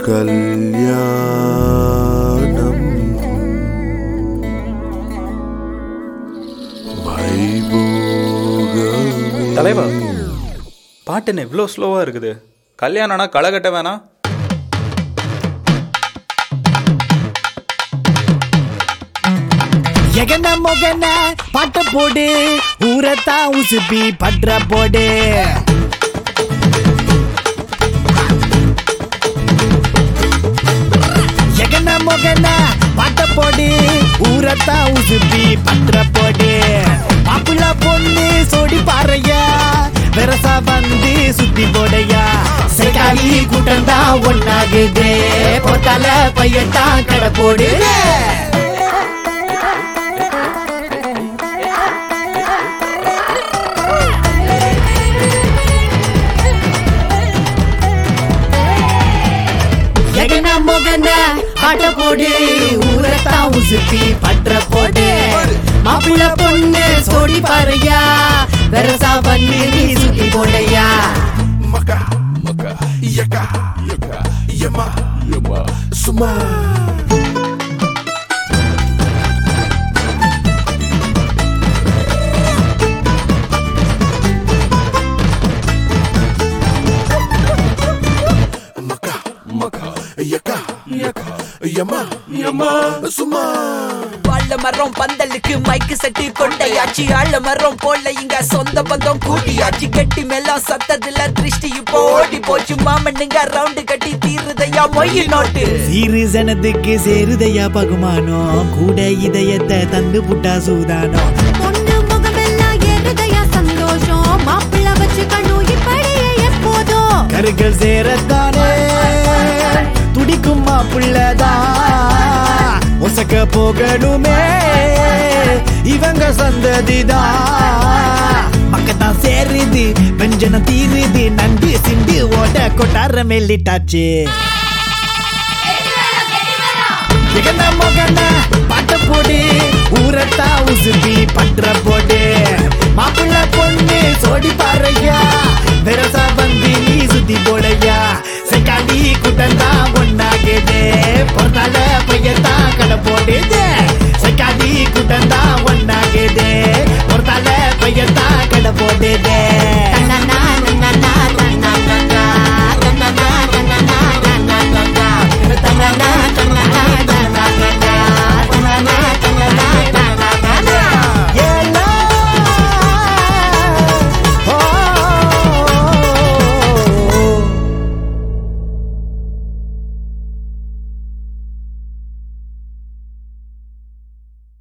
கல்யாணம் வைபோகமே தலைவா பாட்டு என்ன இவ்வளோ ஸ்லோவாக இருக்குது கல்யாணம்னா களை கட்ட வேணாம் எகன மொகன பாட்ட போடு ஊரத்தா உசுப்பி பற்ற போடு எகன மொகன பாட்ட போடு ஊரத்தா உசுப்பி பற்ற போடு மாப்பிள்ள பொண்ணு சோடி பாறையா பெருசா வந்து சுத்தி போடையா சைக்காலி கூட்டம் தான் ஒன்னாகுது போத்தால பையத்தான் கடை போடு எகன மொகன ஆட்ட போடு ஊரத்தா உசுப்பி பற்ற போடு மாப்பிள்ள பொண்ணு சோடி பாறையா வெரசா பண்ணி நீ சுத்தி போடையா Maka, maka, yaka, yaka, yama, yama, suma. Maka, maka, yaka, yaka, yama, yama, suma. வாழ மரம் பந்தலுக்கு மைக்கு செட்டு கொண்டையாச்சு ஆழ மரம் போல இங்க சொந்த பந்தம் கூட்டியாச்சு கட்டி மேலாம் சத்ததுல திருஷ்டி இப்போ ஓடி போச்சு மாமண்ணுங்க ரவுண்டு கட்டி தீருதையா மொய் நோட்டு சீரு சனத்துக்கு சேருதையா பகுமானம் கூட இதயத்தை தந்து புட்டா சூதானம் பொண்ணு முகமெல்லாம் ஏறுதையா சந்தோஷம் மாப்பிள்ள வச்சுக்கணும் இப்படியே எப்போதும் கருக்கள் சேரத்தானே துடிக்கும் மாப்பிள்ளதான் ஒசக்க போகணுமே இவங்க சந்ததிதான் மக்கத்தான் சேருது வெஞ்சனம் தீருது நண்டு சிண்டு ஓட கொட்டார மெல்லிட்டாச்சு எகன மொகன பாட்ட போடு ஊரத்தா உசுப்பி பற்ற போடு மாப்பிள்ள பொண்ணு சோடி பாறையா